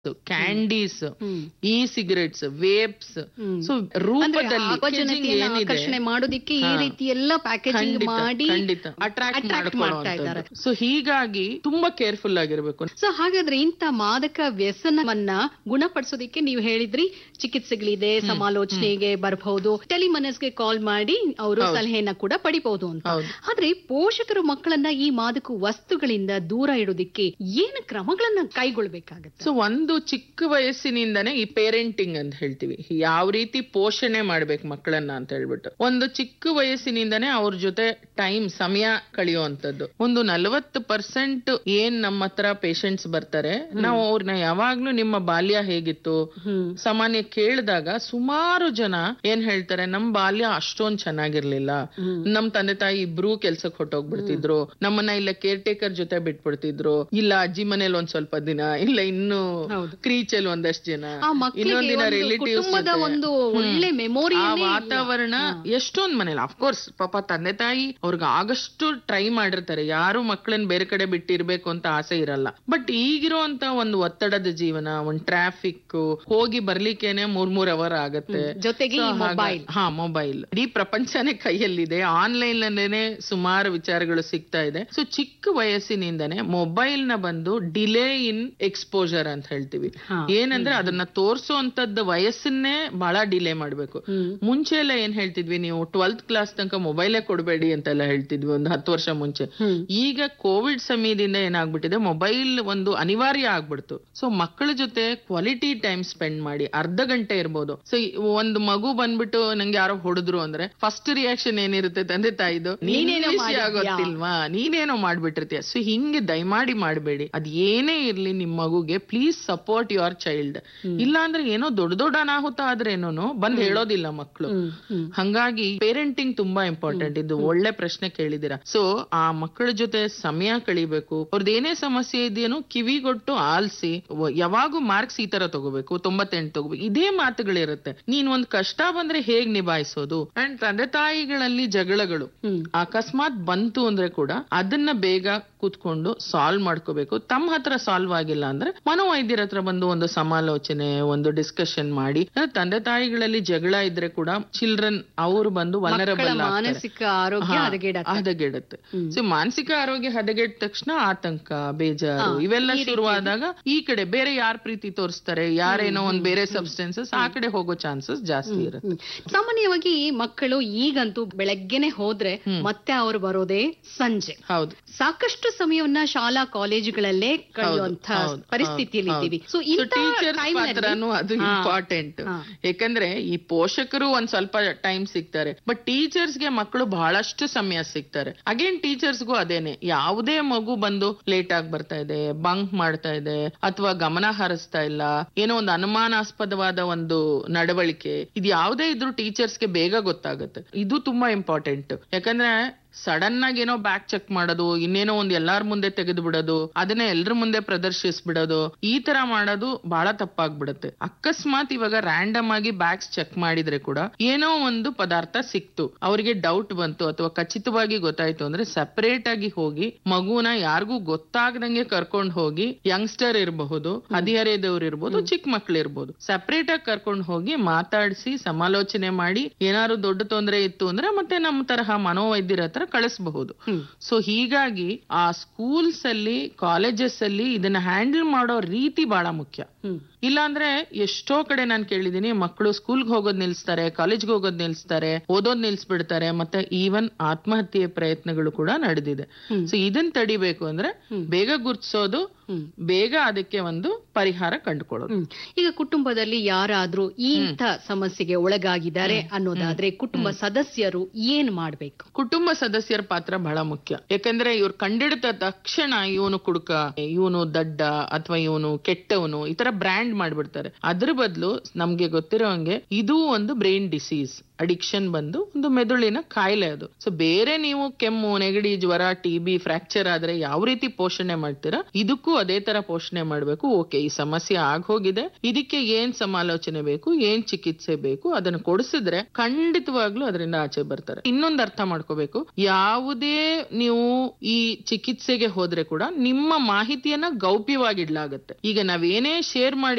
Candies hmm. E cigarettes vapes hmm. So ಅಂದ್ರೆ ರೂಪದಲ್ಲಿ ಯುವಜನತೆಯನ್ನ packaging ಏನಿದೆ, ಆಕರ್ಷಣೆ ಮಾಡೋದಿಕ್ಕೆ ಈ ಹಾ. ರೀತಿ ಎಲ್ಲ ಪ್ಯಾಕೇಜಿಂಗ್ ಖಂಡಿತ, ಮಾಡಿ ಖಂಡಿತ ಅಟ್ರಾಕ್ಟ್ attract ಮಾಡ್ತಾ ಇದ್ದಾರೆ ಸೊ ಹೀಗಾಗಿ ತುಂಬಾ ಕೇರ್ಫುಲ್ ಆಗಿರ್ಬೇಕು ಸೊ ಹಾಗಾದ್ರೆ ಇಂಥ ಮಾದಕ ವ್ಯಸನವನ್ನ ಗುಣಪಡಿಸೋದಿಕ್ಕೆ ನೀವು ಹೇಳಿದ್ರಿ ಚಿಕಿತ್ಸೆಗಳಿದೆ ಸಮಾಲೋಚನೆಗೆ ಬರಬಹುದು ಟೆಲಿಮನಸ್ಗೆ ಕಾಲ್ ಮಾಡಿ ಅವರು ಸಲಹೆಯನ್ನ ಕೂಡ ಪಡಿಬಹುದು ಅಂತ ಹೌದು. ಆದ್ರೆ ಪೋಷಕರು ಮಕ್ಕಳನ್ನ ಈ ಮಾದಕ ವಸ್ತುಗಳಿಂದ ದೂರ ಇಡೋದಿಕ್ಕೆ ಏನು ಕ್ರಮಗಳನ್ನ ಕೈಗೊಳ್ಬೇಕಾಗತ್ತೆ ಸೊ ಒಂದು ಚಿಕ್ಕ ವಯಸ್ಸಿನಿಂದನೇ ಈ ಪೇರೆಂಟಿಂಗ್ ಅಂತ ಹೇಳ್ತೀವಿ ಯಾವ ರೀತಿ ಪೋಷಣೆ ಮಾಡ್ಬೇಕು ಮಕ್ಕಳನ್ನ ಅಂತ ಹೇಳ್ಬಿಟ್ಟು ಒಂದು ಚಿಕ್ಕ ವಯಸ್ಸಿನಿಂದನೇ ಅವ್ರ ಜೊತೆ ಟೈಮ್ ಸಮಯ ಕಳೆಯುವಂತದ್ದು ಒಂದು ನಲವತ್ತು ಪರ್ಸೆಂಟ್ ಏನ್ ನಮ್ಮ ಹತ್ರ ಪೇಷಂಟ್ಸ್ ಬರ್ತಾರೆ ನಾವು ಅವ್ರನ್ನ ಯಾವಾಗ್ಲೂ ನಿಮ್ಮ ಬಾಲ್ಯ ಹೇಗಿತ್ತು ಹ್ಮ್ ಸಾಮಾನ್ಯ ಕೇಳಿದಾಗ ಸುಮಾರು ಜನ ಏನ್ ಹೇಳ್ತಾರೆ ನಮ್ ಬಾಲ್ಯ ಅಷ್ಟೊಂದ್ ಚೆನ್ನಾಗಿರ್ಲಿಲ್ಲ ನಮ್ ತಂದೆ ತಾಯಿ ಇಬ್ರು ಕೆಲ್ಸಕ್ ಹೊಟ್ಟೋಗ್ಬಿಡ್ತಿದ್ರು ನಮ್ಮನ್ನ ಇಲ್ಲ ಕೇರ್ ಟೇಕರ್ ಜೊತೆ ಬಿಟ್ಬಿಡ್ತಿದ್ರು ಇಲ್ಲ ಅಜ್ಜಿ ಮನೇಲಿ ಒಂದ್ ಸ್ವಲ್ಪ ದಿನ ಇಲ್ಲ ಇನ್ನು ಹೌದು. ಕ್ರೀಚಲ್ ಒಂದಷ್ಟು ಜನ ಆ ಮಕ್ಕಳಿಗೆ ಇನ್ನೊಂದ್ ದಿನ ಒಂದು ರಿಲೇಟಿವ್ಸ್ ಕುಟುಂಬದ ಒಂದು ಒಳ್ಳೆ ಮೆಮೊರಿ ಆ ವಾತಾವರಣ ಎಷ್ಟೊಂದ್ ಮನೇಲಿ ಅಫ್ಕೋರ್ಸ್ ಪಾಪ ತಂದೆ ತಾಯಿ ಅವ್ರಿಗೆ ಆಗಷ್ಟು ಟ್ರೈ ಮಾಡಿರ್ತಾರೆ ಯಾರು ಮಕ್ಕಳನ್ನ ಬೇರೆ ಕಡೆ ಬಿಟ್ಟಿರ್ಬೇಕು ಅಂತ ಆಸೆ ಇರಲ್ಲ ಬಟ್ ಈಗಿರುವಂತ ಒಂದು ಒತ್ತಡದ ಜೀವನ ಒಂದ್ ಟ್ರಾಫಿಕ್ ಹೋಗಿ ಬರ್ಲಿಕ್ಕೇನೆ ಮೂರ್ ಮೂರ್ ಅವರ್ ಆಗತ್ತೆ ಜೊತೆಗೆ ಈ So, ಹಾಗ- ಮೊಬೈಲ್ ಹಾ ಮೊಬೈಲ್ ಇಡೀ ಪ್ರಪಂಚನೇ ಕೈಯಲ್ಲಿದೆ ಆನ್ಲೈನ್ ನಲ್ಲೇನೆ ಸುಮಾರು ವಿಚಾರಗಳು ಸಿಗ್ತಾ ಇದೆ ಸೊ ಚಿಕ್ಕ ವಯಸ್ಸಿನಿಂದನೇ ಮೊಬೈಲ್ ನ ಬಂದು ಡಿಲೇ ಇನ್ ಎಕ್ಸ್ಪೋಜರ್ ಅಂತ ಹೇಳ್ತೀವಿ ಹಾ. ಏನಂದ್ರೆ ಅದನ್ನ ತೋರ್ಸೋಂತದ್ದು ವಯಸ್ಸನ್ನೇ ಬಹಳ ಡಿಲೇ ಮಾಡ್ಬೇಕು ಹ್ಮ್. ಮುಂಚೆ ಎಲ್ಲ ಏನ್ ಹೇಳ್ತಿದ್ವಿ ನೀವು ಟ್ವೆಲ್ತ್ ಕ್ಲಾಸ್ ತನಕ ಮೊಬೈಲೇ ಕೊಡಬೇಡಿ ಅಂತೆಲ್ಲ ಹೇಳ್ತಿದ್ವಿ ಒಂದು ಹತ್ತು ವರ್ಷ ಮುಂಚೆ ಹ್ಮ್. ಈಗ ಕೋವಿಡ್ ಸಮಯದಿಂದ ಏನಾಗ್ಬಿಟ್ಟಿದೆ ಮೊಬೈಲ್ ಒಂದು ಅನಿವಾರ್ಯ ಆಗ್ಬಿಡ್ತು ಸೊ ಮಕ್ಕಳ ಜೊತೆ ಕ್ವಾಲಿಟಿ ಟೈಮ್ ಸ್ಪೆಂಡ್ ಮಾಡಿ ಅರ್ಧ ಗಂಟೆ ಇರ್ಬೋದು ಸೊ ಒಂದು ಮಗು ಬಂದ್ಬಿಟ್ಟು ನಂಗೆ ಯಾರೋ ಹೊಡೆದ್ರು ಅಂದ್ರೆ ಫಸ್ಟ್ ರಿಯಾಕ್ಷನ್ ಏನಿರುತ್ತೆ ತಂದೆ ತಾಯಿದು ನೀನೇನೋ ನೀನೇನೋ ಮಾಡಿದ್ಯಾ? ಗೊತ್ತಿಲ್ವಾ ನೀನೇನೋ ಮಾಡ್ಬಿಟ್ಟಿರ್ತೀಯ ಸೊ ಹಿಂಗೆ ದಯಮಾಡಿ ಮಾಡಬೇಡಿ ಅದ್ ಏನೇ ಇರ್ಲಿ ನಿಮ್ ಮಗುಗೆ ಪ್ಲೀಸ್ ಸಪೋರ್ಟ್ ಯುವರ್ ಚೈಲ್ಡ್ ಇಲ್ಲ ಅಂದ್ರೆ ಏನೋ ದೊಡ್ಡ ದೊಡ್ಡ ಅನಾಹುತ ಆದ್ರೇನೋ ಬಂದ್ ಹೇಳೋದಿಲ್ಲ ಮಕ್ಕಳು ಹ್ಮ್ ಹ್ಮ್ ಹಂಗಾಗಿ ಪೇರೆಂಟಿಂಗ್ ತುಂಬಾ ಇಂಪಾರ್ಟೆಂಟ್ ಇದು ಒಳ್ಳೆ ಪ್ರಶ್ನೆ ಕೇಳಿದಿರ ಸೊ ಆ ಮಕ್ಕಳ ಜೊತೆ ಸಮಯ ಕಳಿಬೇಕು ಅವ್ರದ್ದು ಏನೇ ಸಮಸ್ಯೆ ಇದೆಯೇನೋ ಕಿವಿಗೊಟ್ಟು ಆಲ್ಸಿ ವ- ಯಾವಾಗೂ ಮಾರ್ಕ್ಸ್ ಈ ತರ ತಗೋಬೇಕು ತೊಂಬತ್ತೆಂಟು ತಗೋಬೇಕು ಇದೇ ಮಾತುಗಳಿರುತ್ತೆ ನೀನ್ ಒಂದ್ ಕಷ್ಟ ಬಂದ್ರೆ ಹೇಗ್ ನಿಭಾಯಿಸೋದು ಅಂಡ್ ತಂದೆ ತಾಯಿಗಳಲ್ಲಿ ಜಗಳಗಳು ಹ್ಮ್ ಅಕಸ್ಮಾತ್ ಬಂತು ಅಂದ್ರೆ ಕೂಡ ಅದನ್ನ ಬೇಗ ಕೂತ್ಕೊಂಡು ಸಾಲ್ವ್ ಮಾಡ್ಕೋಬೇಕು ತಮ್ಮ ಹತ್ರ ಸಾಲ್ವ್ ಆಗಿಲ್ಲ ಅಂದ್ರೆ ಮನೋವೈದ್ಯರ ಹತ್ರ ಬಂದು ಒಂದು ಸಮಾಲೋಚನೆ ಒಂದು ಡಿಸ್ಕಷನ್ ಮಾಡಿ ಅಂದ್ರೆ ತಂದೆ ತಾಯಿಗಳಲ್ಲಿ ಜಗಳ ಇದ್ರೆ ಕೂಡ ಚಿಲ್ಡ್ರನ್ ಅವರು ಬಂದು ಮಕ್ಕಳ ವನರಬಲ್ ಮಾನಸಿಕ ಆರೋಗ್ಯ ಹದಗೆಡತ್ತೆ ಹದಗೆಡುತ್ತೆ ಹ್ಮ್. ಸೊ ಮಾನಸಿಕ ಆರೋಗ್ಯ ಹದಗೆಟ್ಟ ತಕ್ಷಣ ಆತಂಕ ಬೇಜಾರು ಇವೆಲ್ಲ ಶುರುವಾದಾಗ ಈ ಕಡೆ ಬೇರೆ ಯಾರ್ ಪ್ರೀತಿ ತೋರಿಸ್ತಾರೆ ಯಾರೇನೋ ಒಂದ್ ಬೇರೆ ಸಬ್ಸ್ಟೆನ್ಸಸ್ ಆ ಕಡೆ ಹೋಗೋ ಚಾನ್ಸಸ್ ಜಾಸ್ತಿ ಇರುತ್ತೆ ಹ್ಮ್. ಸಾಮಾನ್ಯವಾಗಿ ಮಕ್ಕಳು ಈಗಂತೂ ಬೆಳಗ್ಗೆನೆ ಹೋದ್ರೆ ಮತ್ತೆ ಅವರು ಬರೋದೇ ಸಂಜೆ ಹೌದು ಸಾಕಷ್ಟು ಸಮಯವನ್ನ ಶಾಲಾ ಕಾಲೇಜುಗಳಲ್ಲೇ ಕಳೆಯುವಂತ ಹೌದು, ಪರಿಸ್ಥಿತಿಯಲ್ಲಿ ಹೌದು. ಇದ್ದೀವಿ ಸೊ So, ಇಂಥ teachers time ನಲ್ಲಿ- ಪಾತ್ರನೂ ಅದು ಹಾ. ಇಂಪಾರ್ಟೆಂಟ್ ಹಾ. ಯಾಕಂದ್ರೆ ಈ ಪೋಷಕರು ಒಂದ್ ಸ್ವಲ್ಪ ಟೈಮ್ ಸಿಗ್ತಾರೆ ಬಟ್ ಟೀಚರ್ಸ್ಗೆ ಮಕ್ಕಳು ಬಹಳಷ್ಟು ಸಮಯ ಸಿಗ್ತಾರೆ ಅಗೇನ್ ಟೀಚರ್ಸ್ಗೂ ಅದೇನೆ ಯಾವುದೇ ಮಗು ಬಂದು ಲೇಟ್ ಆಗಿ ಬರ್ತಾ ಇದೆ ಬಂಕ್ ಮಾಡ್ತಾ ಇದೆ ಅಥವಾ ಗಮನ ಹರಿಸ್ತಾ ಇಲ್ಲ ಏನೋ ಒಂದು ಅನುಮಾನಾಸ್ಪದವಾದ ಒಂದು ನಡವಳಿಕೆ ಇದು ಯಾವುದೇ ಇದ್ರೂ ಟೀಚರ್ಸ್ಗೆ ಬೇಗ ಗೊತ್ತಾಗುತ್ತೆ ಇದು ತುಂಬಾ ಇಂಪಾರ್ಟೆಂಟ್ ಯಾಕಂದ್ರೆ ಸಡನ್ ಆಗಿ ಏನೋ ಬ್ಯಾಗ್ ಚೆಕ್ ಮಾಡೋದು ಇನ್ನೇನೋ ಒಂದ್ ಎಲ್ಲಾರ್ ಮುಂದೆ ತೆಗೆದು ಬಿಡೋದು ಅದನ್ನೇ ಎಲ್ರ ಮುಂದೆ ಪ್ರದರ್ಶಿಸ್ಬಿಡೋದು ಈ ತರ ಮಾಡೋದು ಬಹಳ ತಪ್ಪಾಗ್ಬಿಡುತ್ತೆ ಅಕಸ್ಮಾತ್ ಇವಾಗ ರ್ಯಾಂಡಮ್ ಆಗಿ ಬ್ಯಾಗ್ಸ್ ಚೆಕ್ ಮಾಡಿದ್ರೆ ಕೂಡ ಏನೋ ಒಂದು ಪದಾರ್ಥ ಸಿಕ್ತು ಅವರಿಗೆ ಡೌಟ್ ಬಂತು ಅಥವಾ ಖಚಿತವಾಗಿ ಗೊತ್ತಾಯ್ತು ಅಂದ್ರೆ ಸಪರೇಟ್ ಆಗಿ ಹೋಗಿ ಮಗುನ ಯಾರಿಗೂ ಗೊತ್ತಾಗದಂಗೆ ಕರ್ಕೊಂಡ್ ಹೋಗಿ ಯಂಗ್ಸ್ಟರ್ ಇರಬಹುದು ಹದಿಹರೆಯದವ್ರು ಇರ್ಬೋದು ಚಿಕ್ಕ ಮಕ್ಳು ಇರ್ಬೋದು ಸಪರೇಟ್ ಆಗಿ ಕರ್ಕೊಂಡ್ ಹೋಗಿ ಮಾತಾಡಿಸಿ ಸಮಾಲೋಚನೆ ಮಾಡಿ ಏನಾದ್ರು ದೊಡ್ಡ ತೊಂದರೆ ಇತ್ತು ಅಂದ್ರೆ ಮತ್ತೆ ನಮ್ಮ ತರಹ ಮನೋವೈದ್ಯರ ಹತ್ರ ಕಳಿಸಬಹುದು ಹ್ಮ್. ಸೊ ಹೀಗಾಗಿ ಆ ಸ್ಕೂಲ್ಸ್ ಅಲ್ಲಿ ಕಾಲೇಜಸ್ ಅಲ್ಲಿ ಇದನ್ನ ಹ್ಯಾಂಡಲ್ ಮಾಡೋ ರೀತಿ ಬಹಳ ಮುಖ್ಯ ಹ್ಮ್ ಇಲ್ಲಾಂದ್ರೆ ಎಷ್ಟೋ ಕಡೆ ನಾನು ಕೇಳಿದೀನಿ ಮಕ್ಕಳು ಸ್ಕೂಲ್ಗೆ ಹೋಗೋದ್ ನಿಲ್ಸ್ತಾರೆ ಕಾಲೇಜ್ಗೆ ಹೋಗೋದ್ ನಿಲ್ಸ್ತಾರೆ ಓದೋದ್ ನಿಲ್ಸ್ಬಿಡ್ತಾರೆ ಮತ್ತೆ ಈವನ್ ಆತ್ಮಹತ್ಯೆ ಪ್ರಯತ್ನಗಳು ಕೂಡ ನಡೆದಿದೆ ಹ್ಮ್. ಸೊ ಇದನ್ ತಡಿಬೇಕು ಅಂದ್ರೆ ಬೇಗ ಗುರ್ತಿಸೋದು ಹ್ಮ್. ಬೇಗ ಅದಕ್ಕೆ ಒಂದು ಪರಿಹಾರ ಕಂಡುಕೊಳ್ಳೋದು ಹ್ಮ್. ಈಗ ಕುಟುಂಬದಲ್ಲಿ ಯಾರಾದ್ರೂ ಇಂಥ ಸಮಸ್ಯೆಗೆ ಒಳಗಾಗಿದ್ದಾರೆ ಅನ್ನೋದಾದ್ರೆ ಕುಟುಂಬ ಸದಸ್ಯರು ಏನ್ ಮಾಡ್ಬೇಕು ಕುಟುಂಬ ಸದಸ್ಯರ ಪಾತ್ರ ಬಹಳ ಮುಖ್ಯ ಯಾಕಂದ್ರೆ ಇವ್ರು ಕಂಡಿಡಿದ ತಕ್ಷಣ ಇವನು ಕುಡುಕ ಇವನು ದಡ್ಡ ಅಥವಾ ಇವನು ಕೆಟ್ಟವನು ಈ ತರ ಬ್ರ್ಯಾಂಡ್ ಮಾಡ್ಬಿಡ್ತಾರೆ ಅದ್ರ ಬದಲು ನಮ್ಗೆ ಗೊತ್ತಿರೋ ಹಂಗೆ ಇದು ಒಂದು ಬ್ರೈನ್ ಡಿಸೀಸ್ ಅಡಿಕ್ಷನ್ ಬಂದು ಒಂದು ಮೆದುಳಿನ ಕಾಯಿಲೆ ಅದು ಸೊ ಬೇರೆ ನೀವು ಕೆಮ್ಮು ನೆಗಡಿ ಜ್ವರ ಟಿ ಬಿ ಫ್ರಾಕ್ಚರ್ ಆದ್ರೆ ಯಾವ ರೀತಿ ಪೋಷಣೆ ಮಾಡ್ತೀರಾ ಇದಕ್ಕೂ ಅದೇ ತರ ಪೋಷಣೆ ಮಾಡ್ಬೇಕು ಓಕೆ ಈ ಸಮಸ್ಯೆ ಆಗೋಗಿದೆ ಇದಕ್ಕೆ ಏನ್ ಸಮಾಲೋಚನೆ ಬೇಕು ಏನ್ ಚಿಕಿತ್ಸೆ ಬೇಕು ಅದನ್ನ ಕೊಡಿಸಿದ್ರೆ ಖಂಡಿತವಾಗ್ಲೂ ಅದರಿಂದ ಆಚೆ ಬರ್ತಾರೆ ಇನ್ನೊಂದು ಅರ್ಥ ಮಾಡ್ಕೋಬೇಕು ಯಾವುದೇ ನೀವು ಈ ಚಿಕಿತ್ಸೆಗೆ ಹೋದ್ರೆ ಕೂಡ ನಿಮ್ಮ ಮಾಹಿತಿಯನ್ನ ಗೌಪ್ಯವಾಗಿಡ್ಲಾಗತ್ತೆ ಈಗ ನಾವೇನೇ ಶೇರ್ ಮಾಡಿ